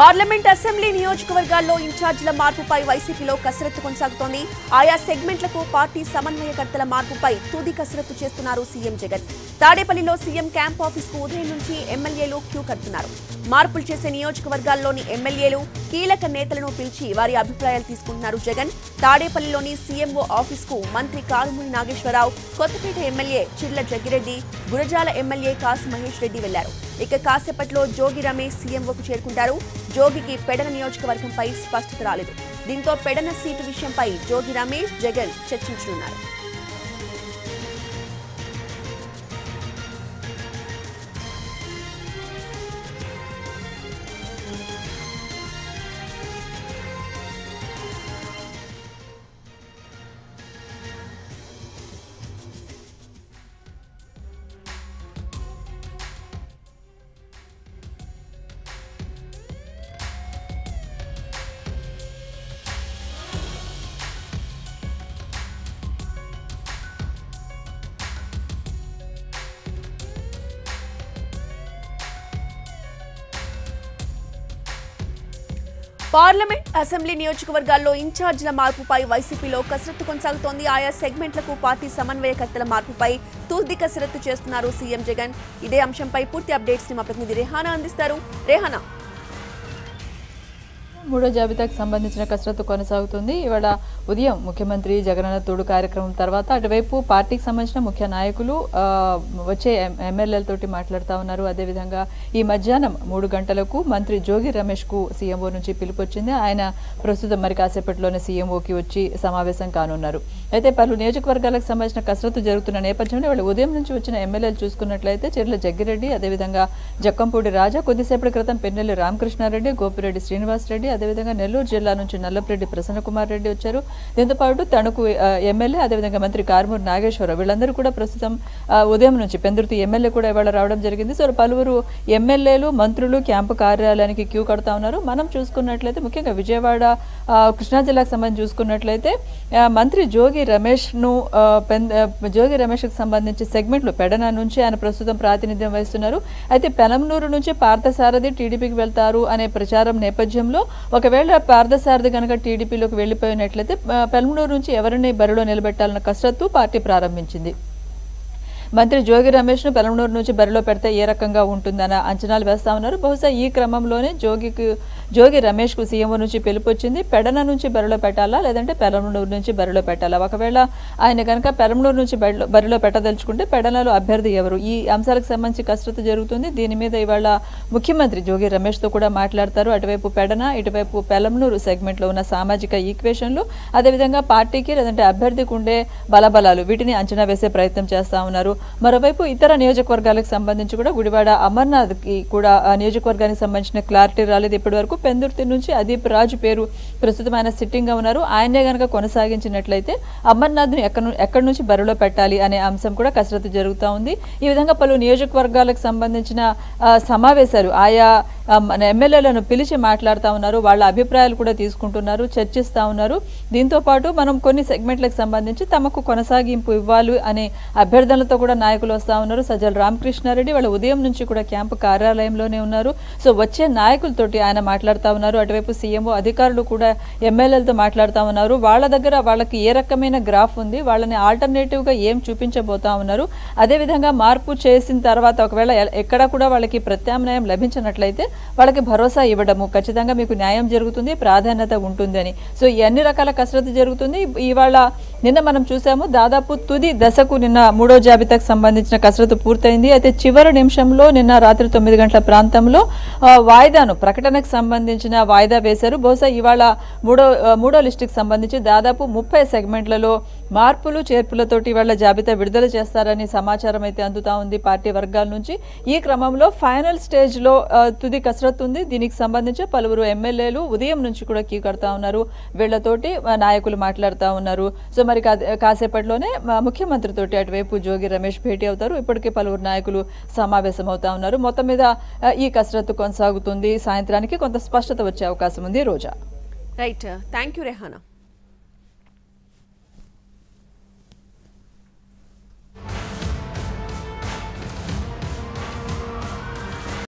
parliament assembly నియోజకవర్గాల్లో ఇన్ఛార్జీల మార్పుపై వైసీపీలో కసరత్తు కొనసాగుతోంది ఆయా సెగ్మెంట్లకు పార్టీ సమన్వయకర్తల మార్పుపై తుది కసరత్తు చేస్తున్నారు సీఎం జగన్ తాడేపల్లిలో సీఎం క్యాంప్ ఆఫీస్ కు ఉదయం నుంచి ఎమ్మెల్యేలు క్యూ కడుతున్నారు మార్పులు చేసే నియోజకవర్గాల్లోని ఎమ్మెల్యేలు కీలక నేతలను పిలిచి వారి అభిప్రాయాలు తీసుకుంటున్నారు జగన్ తాడేపల్లిలోని సీఎంఓ ఆఫీస్ కు మంత్రి కారుమూరి నాగేశ్వరరావు కొత్తపేట ఎమ్మెల్యే చిర్ల జగ్గిరెడ్డి గురజాల ఎమ్మెల్యే కాసు మహేష్ రెడ్డి వెళ్లారు ఇక కాసేపట్లో జోగి రమేష్ సీఎంఓకు చేరుకుంటారు జోగికి పెడన నియోజకవర్గంపై స్పష్టత రాలేదు దీంతో పెడన సీటు విషయంపై జోగి రమేష్ జగన్ చర్చించనున్నారు పార్లమెంట్ అసెంబ్లీ నియోజకవర్గాల్లో ఇన్ఛార్జీల మార్పుపై వైసీపీలో కసరత్తు కొనసాగుతోంది ఆయా సెగ్మెంట్లకు పార్టీ సమన్వయకర్తల మార్పుపై తుది కసరత్తు చేస్తున్నారు సీఎం జగన్ ఇదే అంశంపై పూర్తి అప్డేట్స్ ని మా ప్రతినిధి రెహానా అందిస్తారు రెహానా మూడో జాబితాకు సంబంధించిన కసరత్తు కొనసాగుతుంది ఇవాళ ఉదయం ముఖ్యమంత్రి జగనన్న తోడు కార్యక్రమం తర్వాత అటువైపు పార్టీకి సంబంధించిన ముఖ్య నాయకులు ఆ, వచ్చే ఎం- ఎమ్మెల్యేలతోటి మాట్లాడుతూ ఉన్నారు అదేవిధంగా ఈ మధ్యాహ్నం మూడు గంటలకు మంత్రి జోగి రమేష్ కు సీఎంఓ నుంచి పిలుపు వచ్చింది ఆయన ప్రస్తుతం మరి కాసేపట్లోనే సీఎంఓకి వచ్చి సమావేశం కానున్నారు అయితే పలు నియోజకవర్గాలకు సంబంధించిన కసరత్తు జరుగుతున్న నేపథ్యంలో వాళ్ళు ఉదయం నుంచి వచ్చిన ఎమ్మెల్యేలు చూసుకున్నట్లయితే చెర్ల జగ్గిరెడ్డి అదేవిధంగా జక్కంపూడి రాజా కొద్దిసేపటి క్రితం పెన్నెల్లి రామకృష్ణారెడ్డి గోపిరెడ్డి శ్రీనివాసరెడ్డి అదేవిధంగా నెల్లూరు జిల్లా నుంచి నల్లపురెడ్డి ప్రసన్నకుమార్ రెడ్డి వచ్చారు దీంతో పాటు తణుకు ఆ, ఎమ్మెల్యే అదేవిధంగా మంత్రి కారుమూరి నాగేశ్వరరావు వీళ్ళందరూ కూడా ప్రస్తుతం ఆ, ఉదయం నుంచి పెందుర్తి ఎమ్మెల్యే కూడా ఇవాళ రావడం జరిగింది సో పలువురు ఎమ్మెల్యేలు మంత్రులు క్యాంపు కార్యాలయానికి క్యూ కడతా ఉన్నారు మనం చూసుకున్నట్లయితే ముఖ్యంగా విజయవాడ ఆ, కృష్ణా జిల్లాకు సంబంధించి చూసుకున్నట్లయితే ఆ, మంత్రి జోగి రమేష్ను ఆ, పెన్- ఆ, జోగి రమేష్కి సంబంధించి సెగ్మెంట్లు పెడన నుంచి ఆయన ప్రస్తుతం ప్రాతినిధ్యం వహిస్తున్నారు అయితే పెనంనూరు నుంచి పార్థసారథి టీడీపీకి వెళ్తారు అనే ప్రచారం నేపథ్యంలో ఒకవేళ పార్థసారథి కనుక టీడీపీలోకి వెళ్ళిపోయినట్లయితే ఆ, పెనంనూరు నుంచి ఎవరిని బరిలో నిలబెట్టాలన్న కసరత్తు పార్టీ ప్రారంభించింది మంత్రి జోగి రమేష్ ను పెలంనూరు నుంచి బరిలో పెడితే ఏ రకంగా ఉంటుందన్న అంచనాలు వేస్తా ఉన్నారు బహుశా ఈ క్రమంలోనే జోగికి జోగి రమేష్ కు సీఎం నుంచి పిలుపు వచ్చింది పెడన నుంచి బరిలో పెట్టాలా లేదంటే పెలంనూరు నుంచి బరిలో పెట్టాలా ఒకవేళ ఆయన కనుక పెలంనూరు నుంచి బరిలో బరిలో పెట్టదలుచుకుంటే పెడనలో అభ్యర్థి ఎవరు ఈ అంశాలకు సంబంధించి కసరత్తు జరుగుతుంది దీని మీద ఇవాళ ముఖ్యమంత్రి జోగి రమేష్ తో కూడా మాట్లాడతారు అటువైపు పెడన ఇటువైపు పెలంనూరు సెగ్మెంట్ లో ఉన్న సామాజిక ఈక్వేషన్లు అదేవిధంగా పార్టీకి లేదంటే అభ్యర్థికి ఉండే బలబలాలు వీటిని అంచనా వేసే ప్రయత్నం చేస్తా ఉన్నారు మరోవైపు ఇతర నియోజకవర్గాలకు సంబంధించి కూడా గుడివాడ అమర్నాథ్ కి కూడా ఆ నియోజకవర్గానికి సంబంధించిన క్లారిటీ రాలేదు ఇప్పటి వరకు పెందుర్తి నుంచి అదీప్ రాజు పేరు ప్రస్తుతం ఆయన సిట్టింగ్ గా ఉన్నారు ఆయనే గనక కొనసాగించినట్లయితే అమర్నాథ్ ను ఎక్కడ ఎక్కడి నుంచి బరిలో పెట్టాలి అనే అంశం కూడా కసరత్తు జరుగుతూ ఉంది ఈ విధంగా పలు నియోజకవర్గాలకు సంబంధించిన ఆ, సమావేశాలు ఆయా ఆ, మన ఎమ్మెల్యేలను పిలిచి మాట్లాడుతూ ఉన్నారు వాళ్ళ అభిప్రాయాలు కూడా తీసుకుంటున్నారు చర్చిస్తూ ఉన్నారు దీంతో పాటు మనం కొన్ని సెగ్మెంట్లకు సంబంధించి తమకు కొనసాగింపు ఇవ్వాలి అనే అభ్యర్థనలతో కూడా నాయకులు వస్తూ ఉన్నారు సజ్జల రామకృష్ణారెడ్డి వాళ్ళ ఉదయం నుంచి కూడా క్యాంపు కార్యాలయంలోనే ఉన్నారు సో వచ్చే నాయకులతోటి ఆయన మాట్లాడుతూ ఉన్నారు అటువైపు సీఎంఓ అధికారులు కూడా ఎమ్మెల్యేలతో మాట్లాడుతూ ఉన్నారు వాళ్ళ దగ్గర వాళ్ళకి ఏ రకమైన గ్రాఫ్ ఉంది వాళ్ళని ఆల్టర్నేటివ్ గా ఏం చూపించబోతా ఉన్నారు అదేవిధంగా మార్పు చేసిన తర్వాత ఒకవేళ ఎ- ఎక్కడ కూడా వాళ్ళకి ప్రత్యామ్నాయం లభించినట్లయితే వాళ్ళకి భరోసా ఇవ్వడము ఖచ్చితంగా మీకు న్యాయం జరుగుతుంది ప్రాధాన్యత ఉంటుంది అని సో ఈ అన్ని రకాల కసరత్తు జరుగుతుంది ఇవాళ నిన్న మనం చూసాము దాదాపు తుది దశకు నిన్న మూడో జాబితాకు సంబంధించిన కసరత్తు పూర్తయింది అయితే చివరి నిమిషంలో నిన్న రాత్రి తొమ్మిది గంటల ప్రాంతంలో ఆ, వాయిదాను ప్రకటనకు సంబంధించిన వాయిదా వేశారు బహుశా ఇవాళ మూడో ఆ, మూడో లిస్టుకి సంబంధించి దాదాపు ముప్పై సెగ్మెంట్లలో మార్పులు చేర్పులతోటి ఇవాళ జాబితా విడుదల చేస్తారని సమాచారం అయితే అందుతా ఉంది పార్టీ వర్గాల నుంచి ఈ క్రమంలో ఫైనల్ స్టేజ్ లో ఆ, తుది కసరత్తు ఉంది దీనికి సంబంధించి పలువురు ఎమ్మెల్యేలు ఉదయం నుంచి కూడా కీ కడతా ఉన్నారు వీళ్లతోటి ఆ, నాయకులు మాట్లాడుతూ ఉన్నారు సో మరి కా- కాసేపట్లోనే మా ముఖ్యమంత్రితోటి అటువైపు జోగి రమేష్ భేటీ అవుతారు ఇప్పటికే పలువురు నాయకులు సమావేశం అవుతా ఉన్నారు మొత్తం మీద ఆ, ఈ కసరత్తు కొనసాగుతుంది సాయంత్రానికి కొంత స్పష్టత వచ్చే అవకాశం ఉంది Roja right thank you Rehana